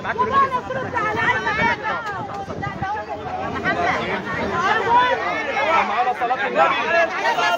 معانا صلاة النبي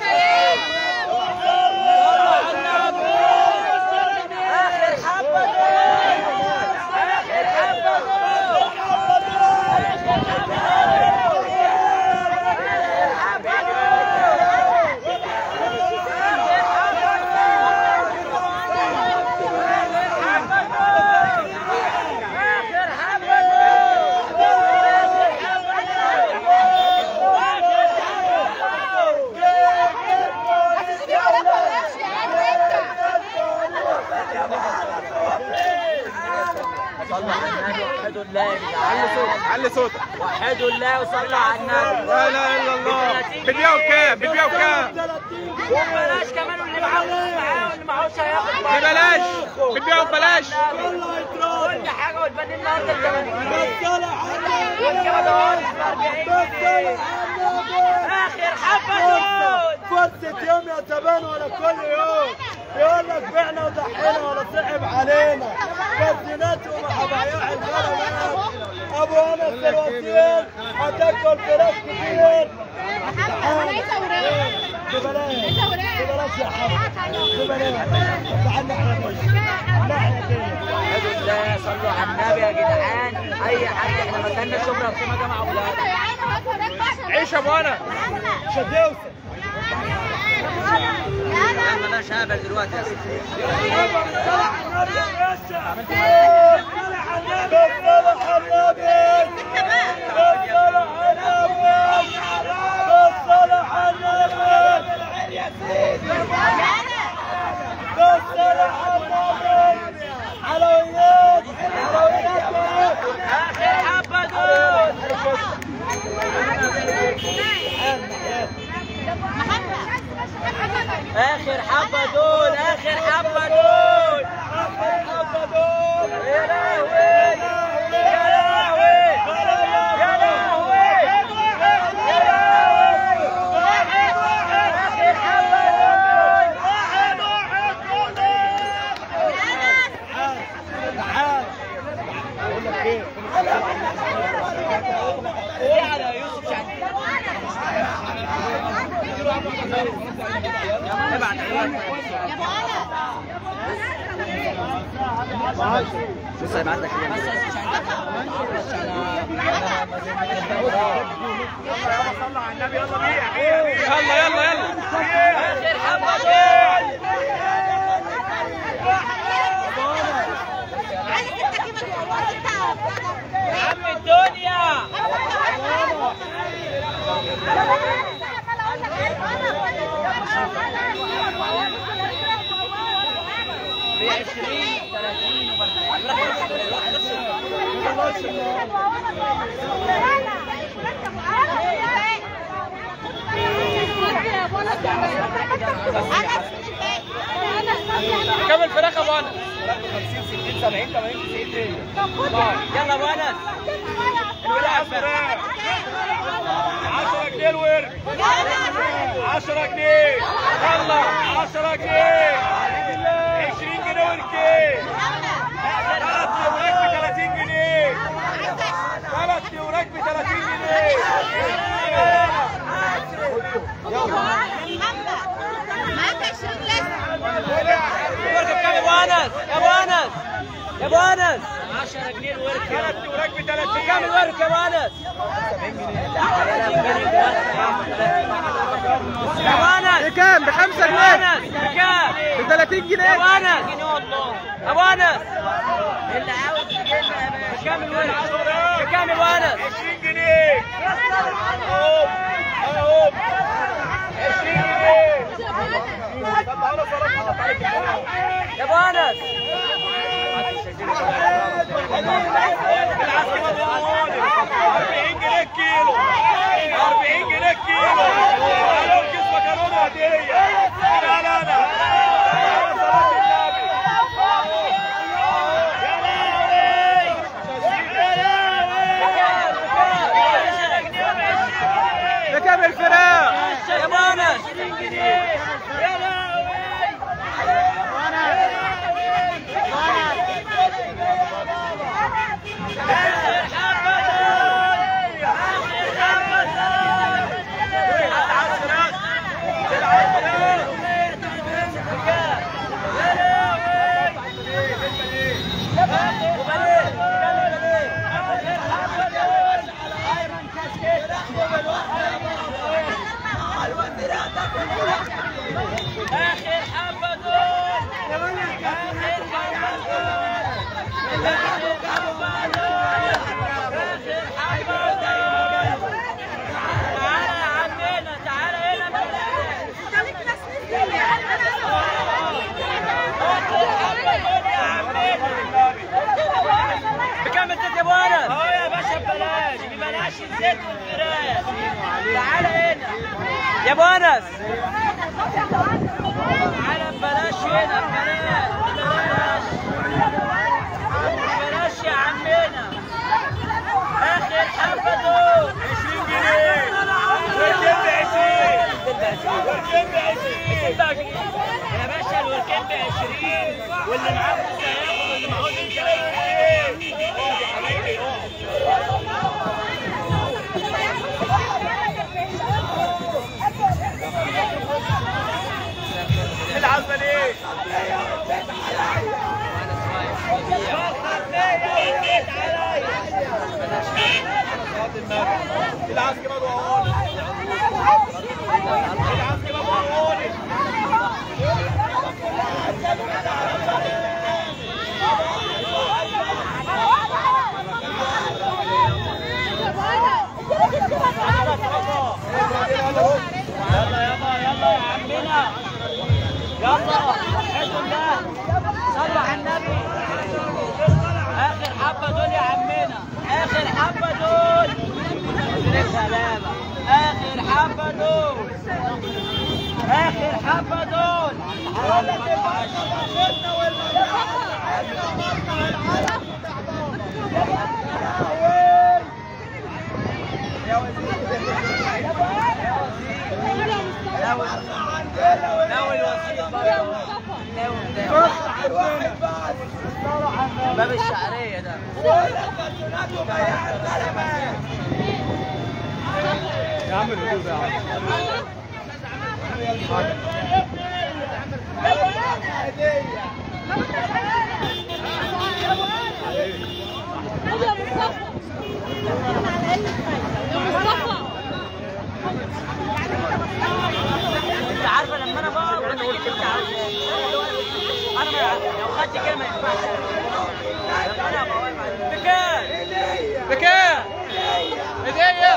وحدوا الله يا جدعان علي صوتك وحدوا الله وصلوا على النبي لا اله الا الله بتبيعوا كام بتبيعوا كام بلاش كمان واللي معاه معاه واللي معهوش هياخد ببلاش بتبيعوا ببلاش كل حاجه والبنين النهارده ب 80 جنيه والكبد اهو ب 40 جنيه اخر حبه دول فرصة يوم يا زمان ولا كل يوم يقول لك بعنا وضحينا ولا صعب علينا كابتنات ومع بياع الغنمات ابو انس الوسيم هتاكل فراخ كتير ببلاش ببلاش يا حبيبي ببلاش تعالى احنا وحدوا الله صلوا على النبي يا جدعان اي حد احنا مكاننا شبرا في جامعه اولاد عيش يا ابو انا شدوسه بلاش هبل دلوقتي يا سيدي بالصلاح النبي بالصلاح النبي بالصلاح النبي بالصلاح النبي حلويات حلويات اخر حبه دول اخر حبه دول اخر حبه دول يا لهوي يا لهوي يا لهوي يا لهوي اخر حبه تعال اقول لك ايه دول على يوسف شعبان بص هيبعت لك يلا يلا يلا اخر حبه دول يا عم الدنيا ب 20 30 كم الفراخ يا ابو انا 50 60 70 80 90 يلا ابو انس الولاء الفراخ 10 جنيه الورك 10 جنيه يلا 10 جنيه 20 جنيه وركين ثلاث وراك ب 30 جنيه ثلاث وراك ب 30 جنيه الورك بكام يا ابو انس يا ابو انس يا ابو انس 10 جنيه الورك ثلاث وراك ب 30 كام الورك يا ابو انس يا ابو انس بكام؟ ب 5 يا ابو انس بكام ب 30 يا جنيه ابو انس يا ابو انس اللي عاوز تجيبها بكام الورك بكام يا ابو انس 20 جنيه اهو اهو 20 جنيه طب تعالى صلاة عليك يا ابو انس بالعكس كده ضماني 40 جنيه الكيلو 40 جنيه الكيلو عليهم كيس مكرونه هديه من على انا على صلاة النبي يا لهوي يا لهوي بكام الفراخ؟ يا ابو انس يا لهوي اخر حبه دول اخر حبه دول اخر حبه دول اخر حبه دول تعالى يا عمنا تعالى هنا اخر حبه دول يا عمنا بكام الزيت يا ابو انس؟ اهو يا باشا ببلاش ببلاش الزيت والفراخ تعالى هنا يا ابو انس تعالى ببلاش هنا ببلاش ببلاش ببلاش يا عمنا اخر حبه دول 20 جنيه والكم ب 20 والكم ب 20 يا باشا الوركين ب 20 واللي معاه فلوس هياخد واللي معهوش مش العزمه ليه؟ العسكر ما ضوعوني العسكر ما ضوعوني يلا يلا يلا يا عمنا يلا الحمد لله صلوا على النبي اخر حبه دول يا عمنا اخر حبه دول سلامة اخر حبه دول اخر حبه دول ناوي الوسيط برضه ناوي ناوي باب الشعريه ده يا عم الهدوء يا عم انت عارفه لما انا بقف انا اقول كلمه عارفه انا ما لو خدت كلمه ما ينفعش لما انا ابقى واقف على- بكام بكام هديه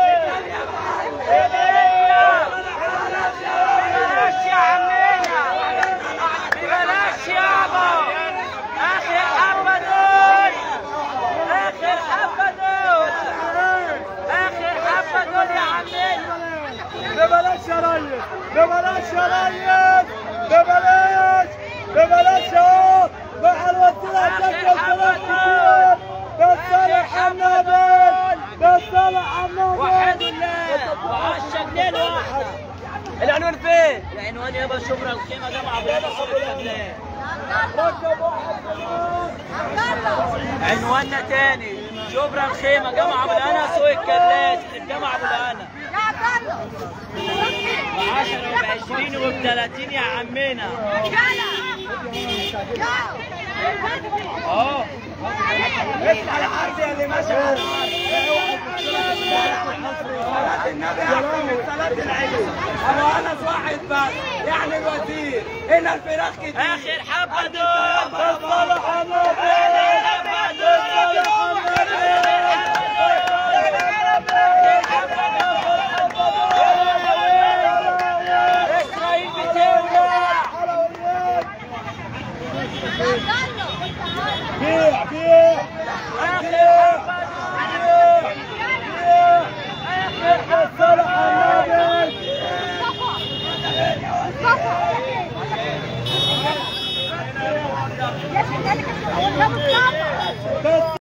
ببلاش يا عمنا ببلاش يابا اخر حبه دول اخر حبه دول اخر حبه دول يا عمنا ببلاش يا ريس ببلاش يا ريس ببلاش ببلاش اهو مع الوسيله هتاكل فلوس كتير بالصالح النبي بالصالح وحد النبي الله وعشا الليل واحدة العنوان فين؟ العنوان يابا شبرا الخيمة جامعة ابو الهنا صبر الكبلان ركب واحد كمان عنواننا تاني شبرا الخيمة جامعة ابو الهنا سوق الكبلات جامعة ابو الهنا ب 10 وب 20 وب 30 يا عمنا اهو اسمع العرض اللي ماشي على النبي صلاة العيد ابو انس واحد بس يعني الوزير هنا الفراخ كتير اخر حبة دول بالصالح النبي اخر حبة دول اسرائيل بتولع حلويات بيع بيع اخر حبة اخر بالصالح النبي يا شيخ ذلك الشعور ده مصطفى بس